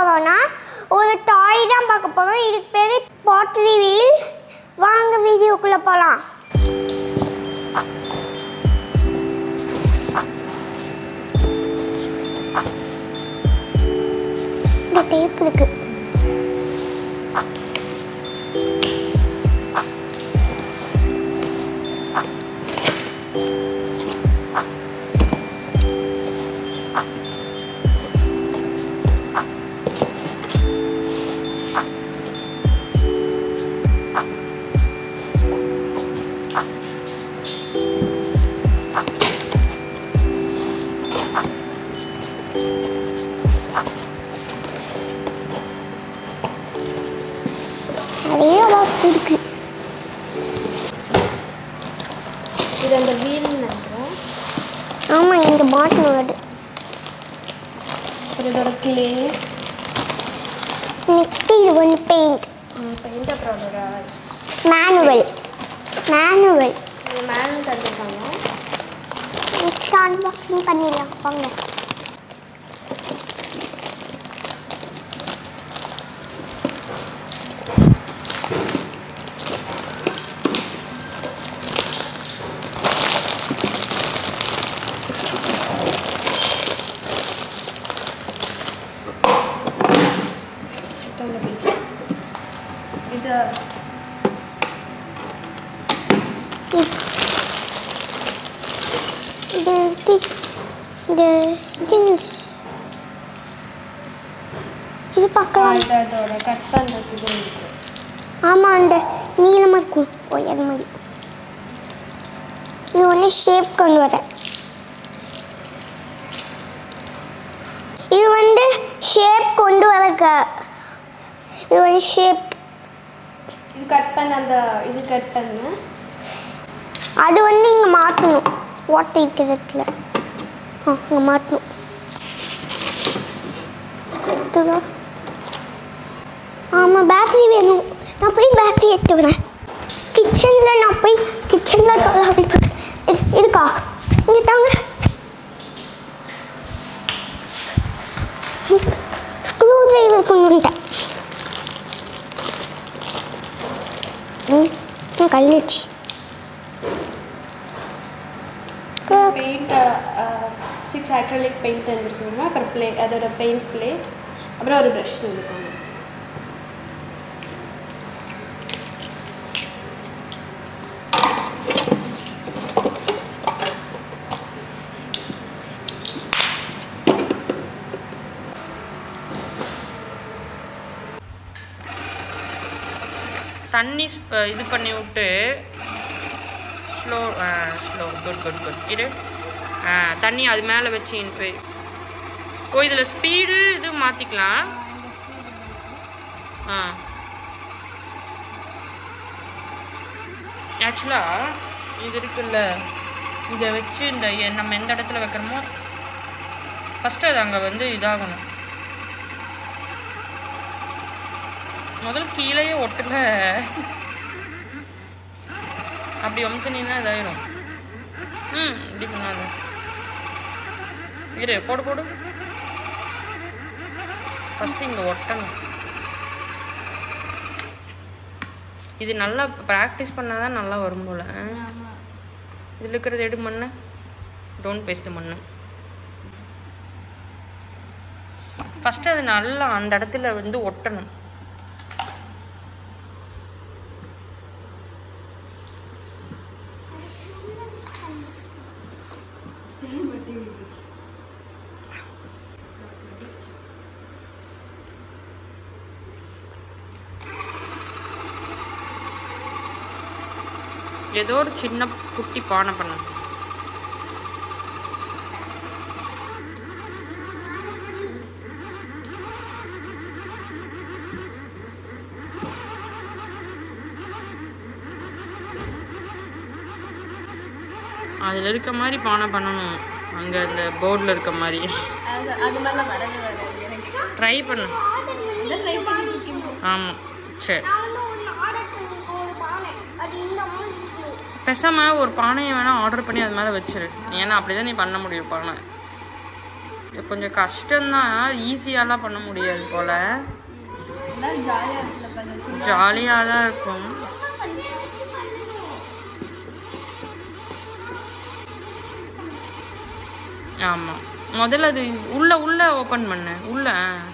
போகிறோன்னா ஒரு டாய் தான் பார்க்க போகிறோம் இதுக்கு பேர் பாட்ரி வீல் வாங்க வீடியோக்குள்ளே போகலாம் இந்த டேப் இருக்கு நிறைய பாக்ஸ் இருக்கு இது அந்த வீல் நினைக்கிறேன் ஆமாம் இங்கே மாட்டணும் வருது அப்புறம் இதோட கிளே நெக்ஸ்ட் இது வந்து பெயிண்ட் பெயிண்ட் அப்புறம் அதோட மேனுவல் மேனுவல் மேனுவல் தந்துருக்காங்க நெக்ஸ்ட் அன்பாக்சிங் பண்ணிடலாம் வாங்க இந்த வீல் இது இது இது இது இது இது பார்க்கலாம் இது அதோட கட் பண்ணுறதுக்கு இது இருக்கு ஆமாம் அந்த நீளமாக இருக்கும் ஒயர் மாதிரி இது ஒன்று ஷேப் கொண்டு வர இது வந்து ஷேப் கொண்டு வரக்க இது வந்து ஷேப் இது கட் பண்ண அந்த இது கட் பண்ண அது வந்து இங்கே மாட்டணும் ஓட்டை இருக்கிறதுல ஆ இங்கே மாட்டணும் எடுத்துக்கோ. ஆமாம் பேட்டரி வேணும் நான் போய் பேட்டரி எடுத்து வரேன் கிச்சனில் நான் போய் கிச்சனில் தொல்லாடி இருக்கா இங்கே தாங்க ஸ்க்ரூ டிரைவர் கொண்டு வந்துட்டேன் ம் நான் கல்லிச்சு பெயிண்ட் சிக்ஸ் அக்ரலிக் பெயிண்ட் தந்துருக்காங்க அப்புறம் ப்ளே அதோட பெயிண்ட் பிளேட் அப்புறம் ஒரு ப்ரஷ் தந்துருக்காங்க தண்ணி ஸ்ப- இது பண்ணி விட்டு slow slow good good good இரு ஆ, தண்ணி அது மேலே வச்சு போய் ஓ இதில் ஸ்பீடு இது மாற்றிக்கலாம் ஆ ஆக்சுவலாக இது இருக்குல்ல இதை வச்சு இந்த எ- நம்ம எந்த இடத்துல வைக்கிறோமோ ஃபஸ்ட்டு அது அங்கே வந்து இதாகணும் முதல்ல கீழேயே ஒட்டுல அப்படி அமுத்துனீங்கன்னா இதாயிரும் ம் இப்படி பண்ணாத இரு போடு போடு ஃபஸ்ட்டு இங்கே ஒட்டணும் இது நல்லா ப்ராக்டிஸ் பண்ணால் தான் நல்லா வரும் போல் இதில் இருக்கிறது எடு மண்ணு டோன்ட் பேஸ்ட் மண்ணு ஃபஸ்ட்டு அது நல்லா அந்த இடத்துல வந்து ஒட்டணும் ஏதோ ஒரு சின்ன குட்டி பானை பண்ணு அதில் இருக்க மாதிரி பானை பண்ணணும் அங்கே இந்த போர்டில் இருக்க மாதிரி அது அது மாதிரிலாம் வரவே வராது எனக்கு ட்ரை பண்ணு இந்த ட்ரை பண்ணிருக்கீங்க ஆமாம் சரி நான் வந்து ஒன்று ஆர்டர் பண்ணிருக்கேன் ஒரு பானை அது இந்த மாதிரி இருக்கு. பேசாமல் ஒரு பானையை வேணால் ஆர்டர் பண்ணி அது மேலே வச்சிரு ஏன்னா அப்படி தான் நீ பண்ண முடியும் பானை இது கொஞ்சம் கஷ்டம்தான் ஈஸியாலாம் பண்ண முடியாது போல எல்லாம் ஜாலியாக இருக்குல்ல பண்ணுறது ஜாலியாக தான் இருக்கும் ஆமாம் முதல்ல அது உள்ள உள்ள ஓப்பன் பண்ணு உள்ள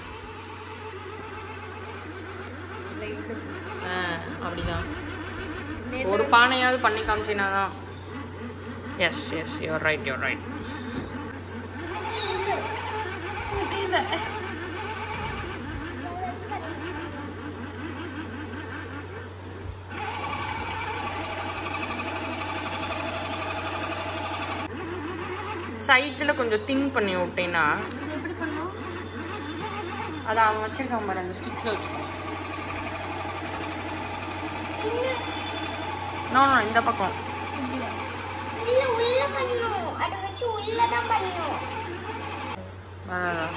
ஆ அப்படிதான் ஒரு பானையாவது பண்ணி காமிச்சினா தான் yes yes your right your right சைட்ஸில் கொஞ்சம் திங்க் பண்ணி விட்டீங்கன்னா எப்படி பண்ணோம் அதை அவன் வச்சிருக்கான் பாரு அந்த ஸ்டிக்கை வச்சுக்கோ நோ நோ இந்த பக்கம் இல்ல உள்ள பண்ணணும் அதை வச்சு உள்ள தான் பண்ணணும் வராதா